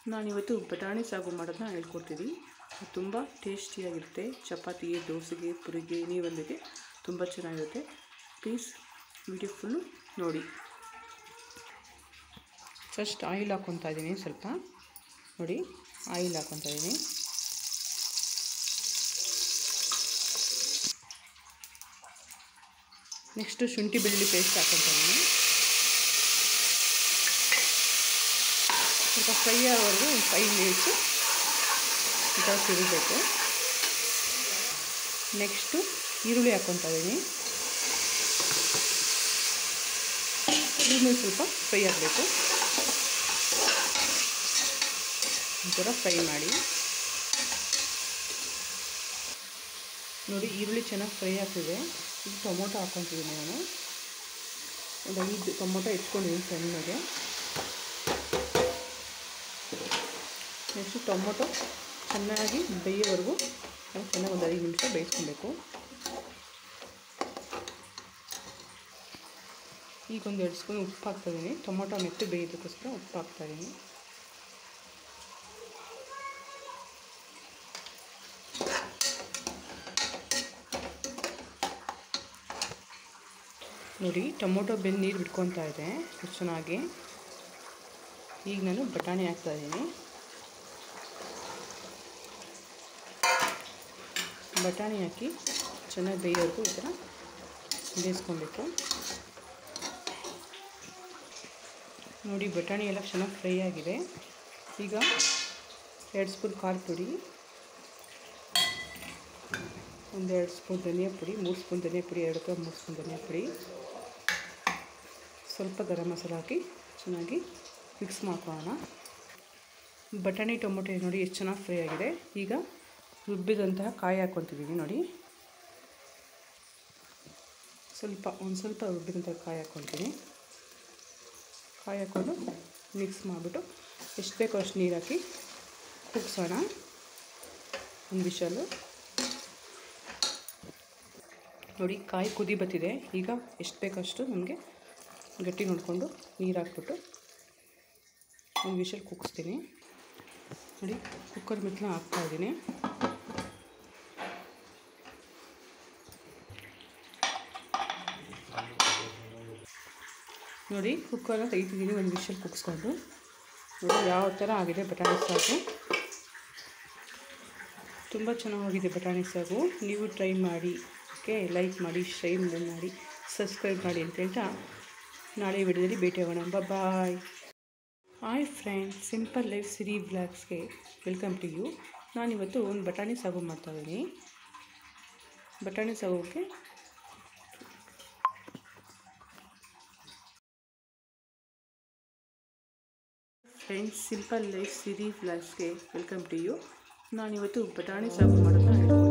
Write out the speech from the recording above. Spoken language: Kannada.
ನಾನಿವತ್ತು ಬಟಾಣಿ ಸಾಗು ಮಾಡೋದನ್ನ ಹೇಳ್ಕೊಡ್ತೀನಿ ಅದು ತುಂಬ ಟೇಸ್ಟಿಯಾಗಿರುತ್ತೆ ಚಪಾತಿಗೆ ದೋಸೆಗೆ ಪುರಿಗೆ ನೀವೊಂದಿಗೆ ತುಂಬ ಚೆನ್ನಾಗಿರುತ್ತೆ ಪ್ಲೀಸ್ ವಿಡಿಯೋ ಫುಲ್ಲು ನೋಡಿ ಫಸ್ಟ್ ಆಯಿಲ್ ಹಾಕ್ಕೊತಾ ಇದ್ದೀನಿ ಸ್ವಲ್ಪ ನೋಡಿ ಆಯಿಲ್ ಹಾಕ್ಕೊತಾ ಇದ್ದೀನಿ ನೆಕ್ಸ್ಟು ಶುಂಠಿ ಬೆಳ್ಳುಳ್ಳಿ ಪೇಸ್ಟ್ ಹಾಕ್ಕೊತಾ ಇದ್ದೀನಿ ಸ್ವಲ್ಪ ಫ್ರೈ ಆಗೋವರೆಗೂ ಒಂದು ಫೈವ್ ಮಿನಿಟ್ಸು ಈ ಥರ ತಿರುಗಬೇಕು ನೆಕ್ಸ್ಟು ಈರುಳ್ಳಿ ಹಾಕ್ಕೊತಾ ಇದ್ದೀನಿ ಈರುಳ್ಳಿ ಸ್ವಲ್ಪ ಫ್ರೈ ಆಗಬೇಕು ಈ ಥರ ಫ್ರೈ ಮಾಡಿ ನೋಡಿ ಈರುಳ್ಳಿ ಚೆನ್ನಾಗಿ ಫ್ರೈ ಆಗ್ತಿದೆ ಈಗ ಟೊಮೊಟೊ ಹಾಕ್ಕೊತಿದ್ದೀನಿ ನಾನು ಒಂದು ಐದು ಟೊಮೊಟೊ ಎತ್ಕೊಂಡಿದ್ದೀನಿ ಸಣ್ಣಗೆ ನೆಕ್ಸ್ಟು ಟೊಮೊಟೊ ಚೆನ್ನಾಗಿ ಬೇಯೋವರೆಗೂ ಚೆನ್ನಾಗಿ ಒಂದು ಐದು ನಿಮಿಷ ಬೇಯಿಸ್ಕೊಬೇಕು ಈಗ ಒಂದು ಎರಡು ಸ್ಪೂನ್ ಉಪ್ಪು ಹಾಕ್ತಾಯಿದ್ದೀನಿ ಟೊಮೊಟೊ ಮೆತ್ತು ಬೇಯೋದಕ್ಕೋಸ್ಕರ ಉಪ್ಪು ಹಾಕ್ತಾಯಿದ್ದೀನಿ ನೋಡಿ ಟೊಮೊಟೊ ಬೆಂದು ನೀರು ಬಿಟ್ಕೊತಾ ಇದೆ ಎಷ್ಟು ಚೆನ್ನಾಗಿ ಈಗ ನಾನು ಬಟಾಣಿ ಹಾಕ್ತಾಯಿದ್ದೀನಿ ಬಟಾಣಿ ಹಾಕಿ ಚೆನ್ನಾಗಿ ಬೇಯೋವರೆಗೂ ಈ ಥರ ಬೇಯಿಸ್ಕೊಬೇಕು ನೋಡಿ ಬಟಾಣಿ ಎಲ್ಲ ಚೆನ್ನಾಗಿ ಫ್ರೈ ಆಗಿದೆ ಈಗ ಎರಡು ಸ್ಪೂನ್ ಖಾರ ಪುಡಿ ಒಂದೆರಡು ಸ್ಪೂನ್ ಧನಿಯಾ ಪುಡಿ ಮೂರು ಸ್ಪೂನ್ ಧನಿಯಾ ಪುಡಿ ಎರಡು ಅಥವಾ ಮೂರು ಸ್ಪೂನ್ ಧನಿಯಾ ಪುಡಿ ಸ್ವಲ್ಪ ಗರಂ ಮಸಾಲ ಹಾಕಿ ಚೆನ್ನಾಗಿ ಮಿಕ್ಸ್ ಮಾಡ್ಕೊಳ್ಳೋಣ ಬಟಾಣಿ ಟೊಮೊಟೊ ನೋಡಿ ಎಷ್ಟು ಚೆನ್ನಾಗಿ ಫ್ರೈ ಆಗಿದೆ ಈಗ ರುಬ್ಬಿದಂತಹ ಕಾಯಿ ಹಾಕ್ಕೊತಿದ್ದೀನಿ ನೋಡಿ ಸ್ವಲ್ಪ ಒಂದು ಸ್ವಲ್ಪ ರುಬ್ಬಿದಂತಹ ಕಾಯಿ ಹಾಕ್ಕೊತೀನಿ ಕಾಯಿ ಹಾಕ್ಕೊಂಡು ಮಿಕ್ಸ್ ಮಾಡಿಬಿಟ್ಟು ಎಷ್ಟು ಬೇಕೋ ಅಷ್ಟು ನೀರು ಹಾಕಿ ಕುಗ್ಸೋಣ ಒಂದು ವಿಷಲು ನೋಡಿ ಕಾಯಿ ಕುದಿ ಬತ್ತಿದೆ ಈಗ ಎಷ್ಟು ಬೇಕಷ್ಟು ನಮಗೆ ಗಟ್ಟಿ ನೋಡಿಕೊಂಡು ನೀರು ಹಾಕ್ಬಿಟ್ಟು ಒಂದು ವಿಷಲ್ ಕುಗ್ಸ್ತೀನಿ ನೋಡಿ ಕುಕ್ಕರ್ ಮಿಟ್ಲ ಹಾಕ್ತಾಯಿದ್ದೀನಿ ನೋಡಿ ಕುಕ್ಕರ್ನ ತೆಗಿತಿದ್ದೀನಿ ಒಂದು ವಿಷಲ್ ಕುಗ್ಸ್ಕೊಂಡು ನೋಡಿ ಯಾವ ಥರ ಆಗಿದೆ ಬಟಾಣಿ ಸಾಗು ತುಂಬ ಚೆನ್ನಾಗಿದೆ ಬಟಾಣಿ ಸಾಗು ನೀವು ಟ್ರೈ ಮಾಡಿ ಓಕೆ ಲೈಕ್ ಮಾಡಿ ಶೇರ್ ಮಾಡಿ ಸಬ್ಸ್ಕ್ರೈಬ್ ಮಾಡಿ ಅಂತ ಹೇಳ್ತಾ ನಾಳೆ ವಿಡಿಯೋದಲ್ಲಿ ಭೇಟಿ ಆಗೋಣ bye hi friends simple life Siri ಬ್ಲಾಗ್ಸ್ಗೆ ವೆಲ್ಕಮ್ ಟು ಯು ನಾನಿವತ್ತು ಒಂದು ಬಟಾಣಿ ಸಾಗು ಮಾಡ್ತಾಯಿದ್ದೀನಿ ಬಟಾಣಿ ಸಾಗುಗೆ ಫ್ರೆಂಡ್ಸ್ ಸಿಂಪಲ್ ಲೈಫ್ ಸಿರಿ ಫ್ಲಾಗ್ಸ್ಗೆ ವೆಲ್ಕಮ್ ಟು ಯು ನಾನಿವತ್ತು ಬಟಾಣಿ ಸಾಗು ಮಾಡೋದನ್ನ ಹೇಳ್ತೀನಿ